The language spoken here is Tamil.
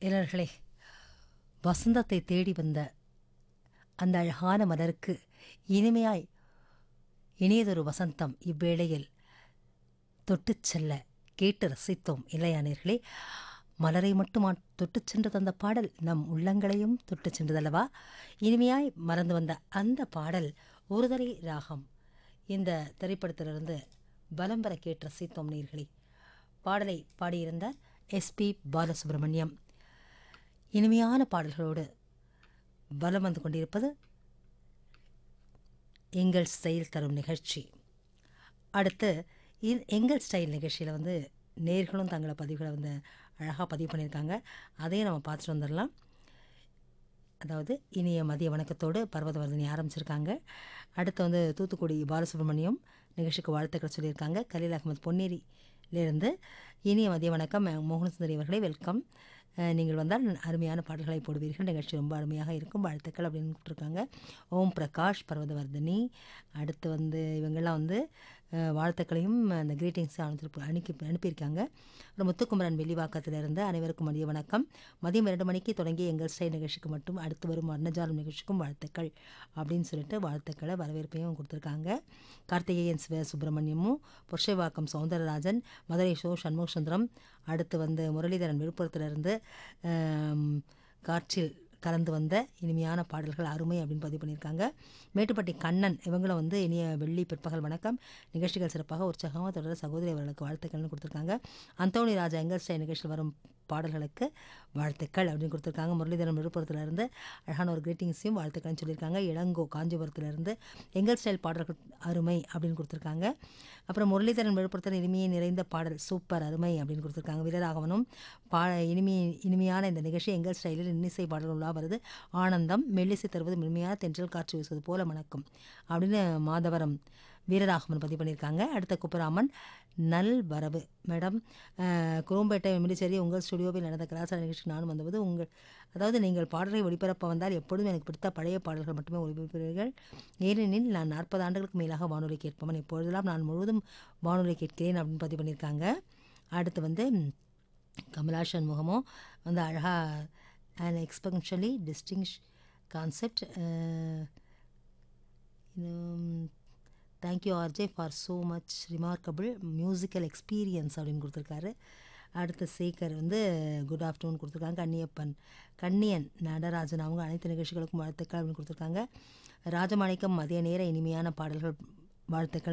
இளர்களே வசந்தத்தை தேடி வந்த அந்த அழகான மலருக்கு இனிமையாய் இனியதொரு வசந்தம் இவ்வேளையில் தொட்டுச் செல்ல கேட்டு ரசித்தோம் இல்லையானீர்களே மலரை மட்டுமா தொட்டுச் சென்று தந்த பாடல் நம் உள்ளங்களையும் தொட்டுச் சென்றதல்லவா இனிமையாய் மறந்து வந்த அந்த பாடல் ஒருதலை ராகம் இந்த திரைப்படத்திலிருந்து பலம் பெற கேட்டு ரசித்தோம் நீர்களே பாடலை பாடியிருந்தார் எஸ்பி பாலசுப்ரமணியம் இனிமையான பாடல்களோடு பலம் வந்து கொண்டிருப்பது எங்கள் ஸ்டைல் தரும் நிகழ்ச்சி அடுத்து இ- எங்கள் ஸ்டைல் நிகழ்ச்சியில் வந்து நேர்களும் தங்களை பதிவுகளை வந்து அழகாக பதிவு பண்ணியிருக்காங்க அதையும் நம்ம பார்த்துட்டு வந்துடலாம் அதாவது இனிய மதிய வணக்கத்தோடு பர்வதவர்தினி ஆரம்பிச்சிருக்காங்க அடுத்து வந்து தூத்துக்குடி பாலசுப்ரமணியம் நிகழ்ச்சிக்கு வாழ்த்துக்கள் சொல்லியிருக்காங்க கலீல் அகமது பொன்னேரியிலிருந்து இனிய மதிய வணக்கம் அஹ், மோகன் சுந்தரி அவர்களே வெல்கம் அஹ், நீங்கள் வந்தால் அருமையான பாடல்களை போடுவீர்கள் நிகழ்ச்சி ரொம்ப அருமையாக இருக்கும் வாழ்த்துக்கள் அப்படின்னு கூப்பிட்ருக்காங்க ஓம் பிரகாஷ் பர்வதவர்தினி அடுத்து வந்து இவங்கெல்லாம் வந்து அஹ், வாழ்த்துக்களையும் அந்த கிரீட்டிங்ஸை அனுப்பி அனுப்பி அனுப்பியிருக்காங்க அப்புறம் முத்துக்குமரன் வெள்ளிவாக்கத்திலிருந்து அனைவருக்கும் மதிய வணக்கம் மதியம் இரண்டு மணிக்கு தொடங்கிய எங்கள் ஸ்டைல் நிகழ்ச்சிக்கு மட்டும் அடுத்து வரும் வர்ணஜாலம் நிகழ்ச்சிக்கும் வாழ்த்துக்கள் அப்படின்னு சொல்லிட்டு வாழ்த்துக்களை வரவேற்பையும் கொடுத்துருக்காங்க கார்த்திகேயன் சிவ சுப்பிரமணியமும் புருஷவாக்கம் சௌந்தரராஜன் மதுரை ஷோ சண்முக சுந்தரம் அடுத்து வந்து முரளிதரன் விழுப்புரத்திலிருந்து ஆம், காற்றில் கலந்து வந்த இனிமையான பாடல்கள் அருமை அப்படின்னு பதிவு பண்ணியிருக்காங்க மேட்டுப்பட்டி கண்ணன் இவங்களும் வந்து இனிய வெள்ளி பிற்பகல் வணக்கம் நிகழ்ச்சிகள் சிறப்பாக உற்சாகமாக தொடர சகோதரி அவர்களுக்கு வாழ்த்துக்கள்னு கொடுத்துருக்காங்க அந்தோணி ராஜா எங்கள் ஸ்டைல் நிகழ்ச்சியில் வரும் பாடல்களுக்கு வாழ்த்துக்கள் அப்படின்னு கொடுத்துருக்காங்க முரளிதரன் விழுப்புரத்துலேருந்து அழகான ஒரு கிரீட்டிங்ஸையும் வாழ்த்துக்கள்னு சொல்லியிருக்காங்க இளங்கோ காஞ்சிபுரத்துலேருந்து எங்கள் ஸ்டைல் பாடல்கள் அருமை அப்படின்னு கொடுத்துருக்காங்க அப்புறம் முரளிதரன் விழுப்புரத்தில் இனிமையை நிறைந்த பாடல் சூப்பர் அருமை அப்படின்னு கொடுத்துருக்காங்க வீரராகவனும் பா இனிமை இனிமையான இந்த நிகழ்ச்சி எங்கள் ஸ்டைலில் இன்னிசை பாடல்களாக வருது ஆனந்தம் மெல்லிசை தருவது மென்மையான தென்றல் காற்று வீசுவது போல மணக்கும் அப்படின்னு மாதவரம் வீரராகவன் பதிவு பண்ணியிருக்காங்க அடுத்த குப்புராமன் நல் வரவு மேடம் அஹ், குரோம்பேட்டை மிடிச்சேரி உங்கள் ஸ்டுடியோவில் நடந்த கலாச்சார நிகழ்ச்சி நானும் வந்தபோது உங்கள் அதாவது நீங்கள் பாடலை ஒளிபரப்ப வந்தால் எப்பொழுதும் எனக்கு பிடித்த பழைய பாடல்கள் மட்டுமே ஒளிபரப்புவீர்கள் ஏனெனில் நான் நாற்பது ஆண்டுகளுக்கு மேலாக வானொலி கேட்பவன் இப்பொழுதெல்லாம் நான் முழுவதும் வானொலி கேட்கிறேன் அப்படின்னு பதிவு பண்ணியிருக்காங்க அடுத்து வந்து ம், கமலா சண்முகமும் வந்து அழகாக and exceptionally distinct concept thank you RJ for so much remarkable musical experience அப்படின்னு கொடுத்துருக்காரு அடுத்து சேகர் வந்து குட் ஆஃப்டர்நூன் கொடுத்துருக்காங்க கன்னியப்பன் கன்னியன் நடராஜன் அவங்க அனைத்து நிகழ்ச்சிகளுக்கும் வாழ்த்துக்கள் அப்படின்னு கொடுத்துருக்காங்க ராஜமாணிக்கம் மதிய நேர இனிமையான பாடல்கள் வாழ்த்துக்கள்